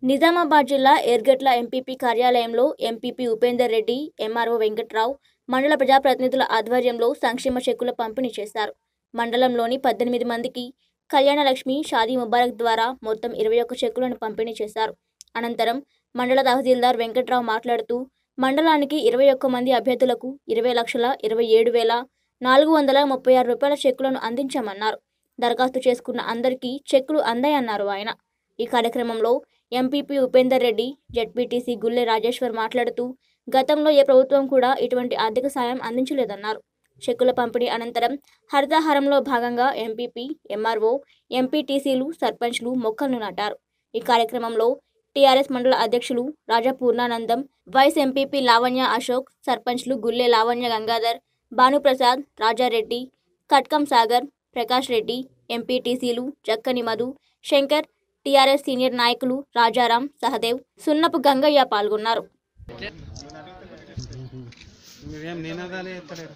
నిజామాబాద్ జిల్లా ఎర్గట్ల ఎంపీపీ కార్యాలయంలో MPP Upender Reddy MRO Venkatrao మండల ప్రజాప్రతినిధుల ఆధ్వర్యంలో సంక్షేమ చెక్కుల పంపిణీ చేశారు మండలంలోని పద్దెనిమిది మందికి కళ్యాణలక్ష్మి షాదీ ముబారక్ ద్వారా మొత్తం ఇరవై ఒక్క చెక్కులను పంపిణీ చేశారు అనంతరం మండల తహసీల్దార్ వెంకట్రావు మాట్లాడుతూ మండలానికి ఇరవై ఒక్క మంది అభ్యర్థులకు ఇరవై లక్షల ఇరవై ఏడు వేల నాలుగు వందల ముప్పై ఆరు రూపాయల చెక్కులను అందించామన్నారు దరఖాస్తు చేసుకున్న అందరికీ చెక్కులు అందాయన్నారు ఆయన ఈ కార్యక్రమంలో ఎంపీపీ ఉపేందర్ రెడ్డి జడ్పీటీసీ గుల్లె రాజేశ్వర్ మాట్లాడుతూ గతంలో ఏ ప్రభుత్వం కూడా ఇటువంటి ఆర్థిక సాయం అందించలేదన్నారు చెక్కుల పంపిణీ అనంతరం హరితహారంలో భాగంగా ఎంపీపీ ఎంఆర్ఓ ఎంపీటీసీలు సర్పంచ్లు మొక్కలను నాటారు ఈ కార్యక్రమంలో టీఆర్ఎస్ మండల అధ్యక్షులు రాజా పూర్ణానందం వైస్ ఎంపీపీ లావణ్య అశోక్ సర్పంచ్లు గుల్లె లావణ్య గంగాధర్ భానుప్రసాద్ రాజారెడ్డి కట్కం సాగర్ ప్రకాష్ రెడ్డి ఎంపీటీసీలు జక్కని మధు శంకర్ టీఆర్ఎస్ సీనియర్ నాయకులు రాజారాం సహదేవ్ సున్నపు గంగయ్య పాల్గొన్నారు మీరేం నినాదాలు ఎత్తలేరు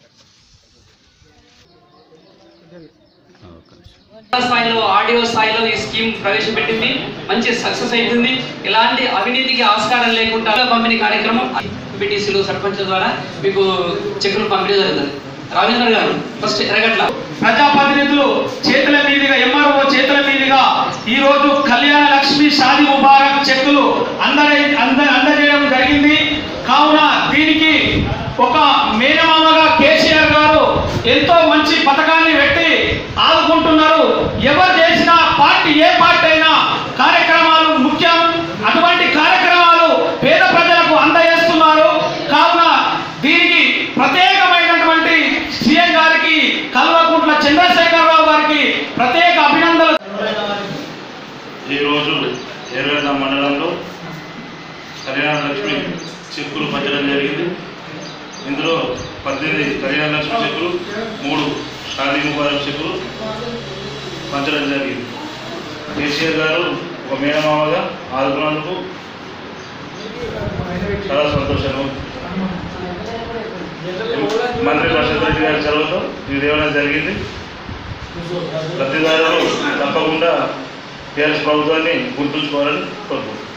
స్థాయిలో ఆడియో స్థాయిలో ఈ స్కీమ్ ప్రవేశపెట్టింది మంచి సక్సెస్ అవుతుంది ఎలాంటి అవినీతికి ఆస్కారం లేకుండా పంపిణీ కార్యక్రమం ఎంపీటీసీలు సర్పంచ్ ద్వారా మీకు చెక్కులు పంపిణీ జరుగుతుంది రాజేంద్ర గారు ఫస్ట్ ఎరగట్ల ప్రజాప్రతినిధులు చేతుల మీదుగా ఎంఆర్ఓ చేతుల మీదుగా ఈ రోజు కళ్యాణ లక్ష్మి షాది ముబారక్ చెక్కులు అందరి అంద అందజేయడం జరిగింది కావున దీనికి ఒక మేనమామగా కేసీఆర్ గారు ఎంతో మంచి పథకాన్ని పెట్టి ఆదుకుంటున్నారు ఎవరు చేసినా పార్టీ ఏ పార్టీ అయినా కార్యక్రమాలు ముఖ్యం అటువంటి కార్యక్రమాలు పేద ప్రజలకు అందజేస్తున్నారు కావున దీనికి ప్రత్యేకమైనటువంటి సీఎం గారికి కల్వకుంట్ల చంద్రశేఖరరావు గారికి ప్రత్యేక అభినందనలు ఈరోజు ఎర్రగడ్డ మండలంలో కళ్యాణ లక్ష్మి చెక్కులు పంచడం జరిగింది ఇందులో పద్దెనిమిది కళ్యాణ లక్ష్మి చెక్కులు మూడు షాదీ ముబారక్ చెక్కులు పంచడం జరిగింది కేసీఆర్ గారు ఒక మేనమామగా ఆదుకున్నందుకు చాలా సంతోషము మంత్రి పరిషత్ రెడ్డి గారి చొరవతో ఇది ఇవ్వడం జరిగింది లబ్ధిదారులు తప్పకుండా టీఆర్ఎస్ ప్రభుత్వాన్ని గుర్తుంచుకోవాలని కోరుకుంటున్నాను